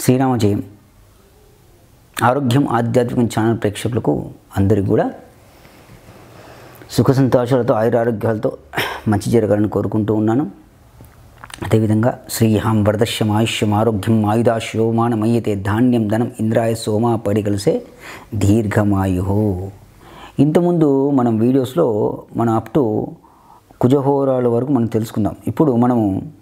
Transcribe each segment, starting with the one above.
శ్రీరామ జయం ఆరోగ్యం ఆధ్యాత్మికం ఛానల్ ప్రేక్షకులకు అందరికీ కూడా సుఖ సంతోషాలతో ఆయురారోగ్యాలతో మంచి జరగాలని కోరుకుంటూ ఉన్నాను అదేవిధంగా శ్రీహాం వరదశ్యం ఆయుష్యం ఆరోగ్యం ఆయుధాశోమానమయ్యతే ధాన్యం ధనం ఇంద్రాయ సోమా పడి కలిసే దీర్ఘమాయు ఇంతకుముందు మనం వీడియోస్లో మనం అప్ టు కుజహోరాల వరకు మనం తెలుసుకుందాం ఇప్పుడు మనము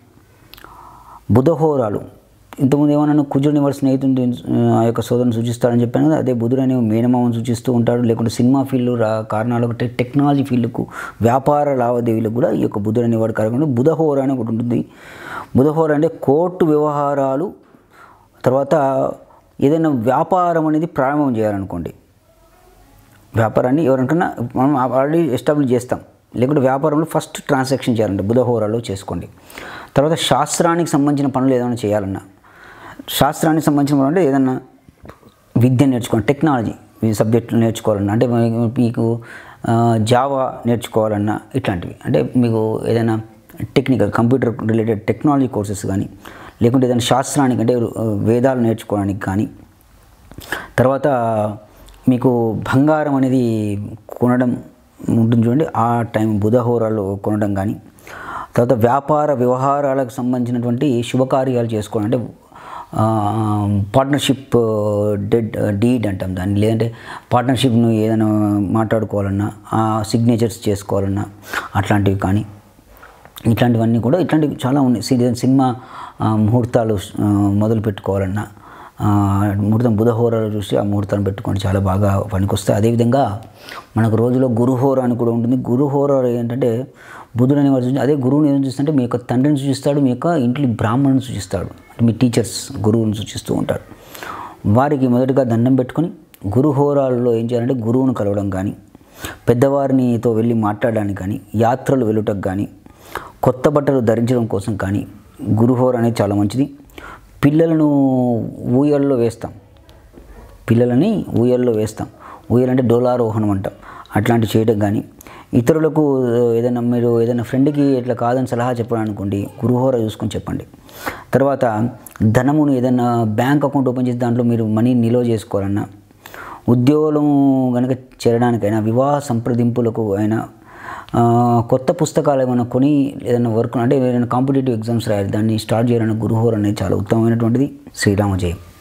బుధహోరాలు ఇంతకుముందు ఏమన్నా కుజుడిని వాడు స్నేహితుని ఆ యొక్క సోదరుని సూచిస్తాడని చెప్పాను కదా అదే బుధుడు అనే మేనమామని సూచిస్తూ ఉంటాడు లేకుంటే సినిమా ఫీల్డ్ రా కారణాలు ఒకటి టెక్నాలజీ ఫీల్డ్కు వ్యాపార లావాదేవీలకు కూడా ఈ యొక్క బుధుడు అనేవాడు కారణం బుధహోర అని ఒకటి ఉంటుంది బుధహోర అంటే కోర్టు వ్యవహారాలు తర్వాత ఏదైనా వ్యాపారం అనేది ప్రారంభం చేయాలనుకోండి వ్యాపారాన్ని ఎవరికన్నా మనం ఆల్రెడీ ఎస్టాబ్లిష్ చేస్తాం లేకుంటే వ్యాపారంలో ఫస్ట్ ట్రాన్సాక్షన్ చేయాలంటే బుధహోరాలో చేసుకోండి తర్వాత శాస్త్రానికి సంబంధించిన పనులు ఏదైనా చేయాలన్నా శాస్త్రానికి సంబంధించిన పనులు అంటే ఏదన్నా విద్య నేర్చుకోవాలి టెక్నాలజీ ఈ సబ్జెక్టులు నేర్చుకోవాలన్నా అంటే మీకు జావా నేర్చుకోవాలన్నా ఇట్లాంటివి అంటే మీకు ఏదైనా technical computer related technology courses కానీ లేకుంటే ఏదైనా శాస్త్రానికి అంటే వేదాలు నేర్చుకోవడానికి కానీ తర్వాత మీకు బంగారం అనేది కొనడం ఉంటుంది చూడండి ఆ టైం బుధహోరాలు కొనడం కానీ తర్వాత వ్యాపార వ్యవహారాలకు సంబంధించినటువంటి శుభకార్యాలు చేసుకోవడం అంటే పార్ట్నర్షిప్ డెడ్ డీడ్ అంటాం దాన్ని లేదంటే పార్ట్నర్షిప్ను ఏదైనా మాట్లాడుకోవాలన్నా ఆ సిగ్నేచర్స్ చేసుకోవాలన్నా అట్లాంటివి కానీ ఇట్లాంటివన్నీ కూడా ఇట్లాంటివి చాలా ఉన్నాయి సి- సినిమా ఆ, ముహూర్తాలు ఆ, మొదలు పెట్టుకోవాలన్నా ఆ, ముహూర్తం బుధహోరాలు చూసి ఆ ముహూర్తాన్ని పెట్టుకొని చాలా బాగా పనికొస్తాయి అదేవిధంగా మనకు రోజులో గురుహోర అని కూడా ఉంటుంది గురుహోర ఏంటంటే బుధుడు అనేవాడు సూచి- అదే గురువుని ఏం సూచిస్తుంటే మీ యొక్క తండ్రిని సూచిస్తాడు మీ యొక్క ఇంట్లో బ్రాహ్మణుని సూచిస్తాడు అంటే మీ టీచర్స్ గురువుని సూచిస్తూ ఉంటాడు వారికి మొదటగా దండం పెట్టుకొని గురుహోరాలలో ఏం చేయాలంటే గురువును కలవడం కానీ పెద్దవారినితో వెళ్ళి మాట్లాడడానికి కానీ యాత్రలు వెళ్ళుటకు కానీ కొత్త బట్టలు ధరించడం కోసం కానీ గురుహోర అనేది చాలా మంచిది పిల్లలను ఊయల్లో వేస్తాం పిల్లలని ఊయల్లో వేస్తాం ఊయలంటే డోలారోహణం అంటాం అట్లాంటివి చేయడం కానీ ఇతరులకు ఏదైనా మీరు ఏదైనా ఫ్రెండ్కి ఇట్లా కాదని సలహా చెప్పాలనుకోండి గురుహోర చూసుకొని చెప్పండి తర్వాత ధనమును ఏదైనా బ్యాంక్ అకౌంట్ ఓపెన్ చేసి దాంట్లో మీరు మనీ నిల్వ చేసుకోవాలన్నా ఉద్యోగం కనుక చేరడానికైనా వివాహ సంప్రదింపులకు అయినా ఆ, కొత్త పుస్తకాలు ఏమైనా కొని ఏదైనా వర్క్ అంటే ఏదైనా కాంపిటేటివ్ ఎగ్జామ్స్ రాయాలి దాన్ని స్టార్ట్ చేయాలన్న గురుహోర అనేది చాలా ఉత్తమమైనటువంటిది శ్రీరామ జయం